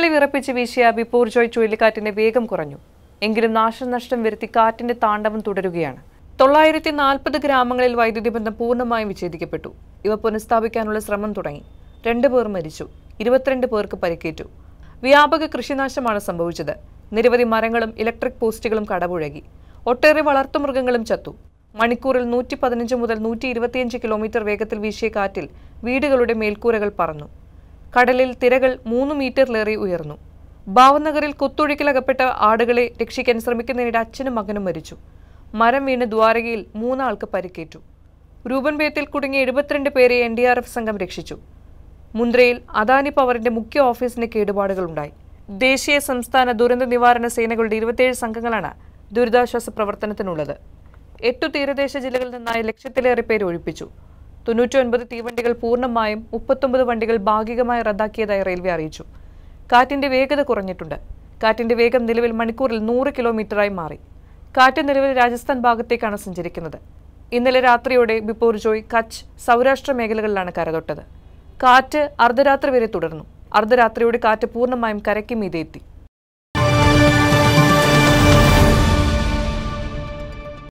മരങ്ങളെ വിറപ്പിച്ച് വീശിയ ബിപ്പോർജോയ് ചുഴലിക്കാറ്റിന്റെ വേഗം കുറഞ്ഞു എങ്കിലും നാശനഷ്ടം വരുത്തി കാറ്റിന്റെ താണ്ഡവം തുടരുകയാണ് തൊള്ളായിരത്തി നാൽപ്പത് ഗ്രാമങ്ങളിൽ വൈദ്യുതി ബന്ധം പൂർണ്ണമായും വിച്ഛേദിക്കപ്പെട്ടു ഇവ പുനഃസ്ഥാപിക്കാനുള്ള ശ്രമം തുടങ്ങി രണ്ടു പേർ മരിച്ചു ഇരുപത്തിരണ്ട് പേർക്ക് പരിക്കേറ്റു വ്യാപക കൃഷിനാശമാണ് സംഭവിച്ചത് നിരവധി മരങ്ങളും ഇലക്ട്രിക് പോസ്റ്റുകളും കടപുഴകി ഒട്ടേറെ വളർത്തുമൃഗങ്ങളും ചത്തു മണിക്കൂറിൽ നൂറ്റി പതിനഞ്ച് മുതൽ നൂറ്റി ഇരുപത്തിയഞ്ച് കിലോമീറ്റർ വേഗത്തിൽ വീശിയ കാറ്റിൽ വീടുകളുടെ മേൽക്കൂരകൾ പറന്നു കടലിൽ തിരകൾ മൂന്ന് മീറ്ററിലേറെ ഉയർന്നു ഭാവനഗറിൽ കുത്തൊഴുക്കിലകപ്പെട്ട ആടുകളെ രക്ഷിക്കാൻ ശ്രമിക്കുന്നതിനിടെ അച്ഛനും മകനും മരിച്ചു മരം വീണ് ദ്വാരകയിൽ മൂന്നാൾക്ക് പരിക്കേറ്റു രൂപൻ ബേത്തിൽ കുടുങ്ങിയ എഴുപത്തിരണ്ട് പേരെ എൻ ഡി ആർ എഫ് സംഘം രക്ഷിച്ചു മുന്ദ്രയിൽ അദാനി പവറിന്റെ മുഖ്യ ഓഫീസിന് കേടുപാടുകളുണ്ടായി ദേശീയ സംസ്ഥാന ദുരന്ത നിവാരണ സേനകളുടെ ഇരുപത്തിയേഴ് സംഘങ്ങളാണ് ദുരിതാശ്വാസ പ്രവർത്തനത്തിനുള്ളത് എട്ടു തീരദേശ ജില്ലകളിൽ നിന്നായി ലക്ഷത്തിലേറെ പേര് ഒഴിപ്പിച്ചു തൊണ്ണൂറ്റി ഒൻപത് തീവണ്ടികൾ പൂർണ്ണമായും മുപ്പത്തൊമ്പത് വണ്ടികൾ ഭാഗികമായി റദ്ദാക്കിയതായി റെയിൽവേ അറിയിച്ചു കാറ്റിന്റെ വേഗത കുറഞ്ഞിട്ടുണ്ട് കാറ്റിന്റെ വേഗം നിലവിൽ മണിക്കൂറിൽ നൂറ് കിലോമീറ്ററായി മാറി കാറ്റ് നിലവിൽ രാജസ്ഥാൻ ഭാഗത്തേക്കാണ് സഞ്ചരിക്കുന്നത് ഇന്നലെ രാത്രിയോടെ ബിപ്പോർജോയ് കച്ച് സൗരാഷ്ട്ര മേഖലകളിലാണ് കരതൊട്ടത് കാറ്റ് അർദ്ധരാത്രി വരെ തുടർന്നു അർദ്ധരാത്രിയോടെ കാറ്റ് പൂർണ്ണമായും കരയ്ക്ക് മീതെ എത്തി